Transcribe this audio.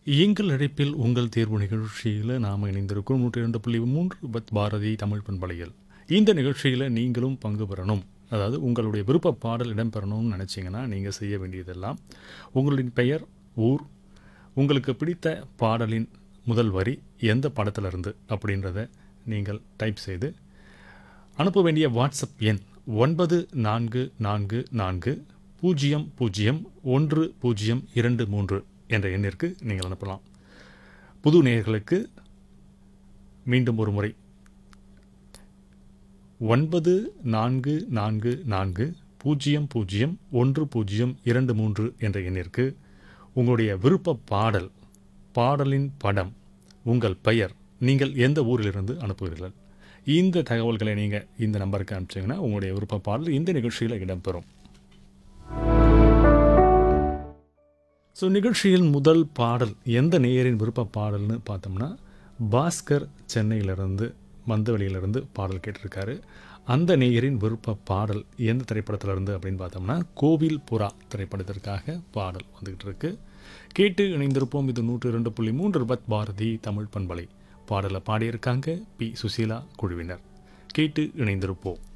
எங்கள் அழைப்பில் உங்கள் தேர்வு நிகழ்ச்சியில் நாம் இணைந்திருக்கிறோம் நூற்றி இரண்டு புள்ளி மூன்று பத் பாரதி தமிழ் பண்பலையில் இந்த நிகழ்ச்சியில் நீங்களும் பங்கு பெறணும் அதாவது உங்களுடைய விருப்ப பாடல் இடம்பெறணும்னு நினச்சிங்கன்னா நீங்கள் செய்ய வேண்டியதெல்லாம் உங்களுடைய பெயர் ஊர் உங்களுக்கு பிடித்த பாடலின் முதல் வரி எந்த படத்துல இருந்து அப்படின்றத நீங்கள் டைப் செய்து அனுப்ப வேண்டிய வாட்ஸ்அப் எண் ஒன்பது நான்கு நான்கு நான்கு பூஜ்ஜியம் பூஜ்ஜியம் ஒன்று பூஜ்ஜியம் இரண்டு மூன்று என்ற எண்ணிற்கு நீங்கள் அனுப்பலாம் புது நேயர்களுக்கு மீண்டும் ஒரு முறை ஒன்பது நான்கு நான்கு நான்கு பூஜ்ஜியம் பூஜ்ஜியம் ஒன்று பூஜ்ஜியம் இரண்டு மூன்று என்ற எண்ணிற்கு உங்களுடைய விருப்ப பாடல் பாடலின் படம் உங்கள் பெயர் நீங்கள் எந்த ஊரிலிருந்து அனுப்புகிறீர்கள் இந்த தகவல்களை நீங்கள் இந்த நம்பருக்கு அனுப்பிச்சிங்கன்னா உங்களுடைய விருப்ப பாடல் இந்த நிகழ்ச்சியில் இடம்பெறும் ஸோ நிகழ்ச்சியில் முதல் பாடல் எந்த நேயரின் விருப்ப பாடல்னு பார்த்தோம்னா பாஸ்கர் சென்னையிலிருந்து மந்தவெளியிலிருந்து பாடல் கேட்டிருக்காரு அந்த நேயரின் விருப்ப பாடல் எந்த திரைப்படத்துல இருந்து அப்படின்னு பார்த்தோம்னா கோவில் புறா திரைப்படத்திற்காக பாடல் வந்துக்கிட்டு இருக்கு கேட்டு இணைந்திருப்போம் இது நூற்று இரண்டு புள்ளி மூன்று ரூபாய் பாரதி தமிழ் பண்பலை பாடலை பாடியிருக்காங்க பி சுசீலா குழுவினர் கேட்டு இணைந்திருப்போம்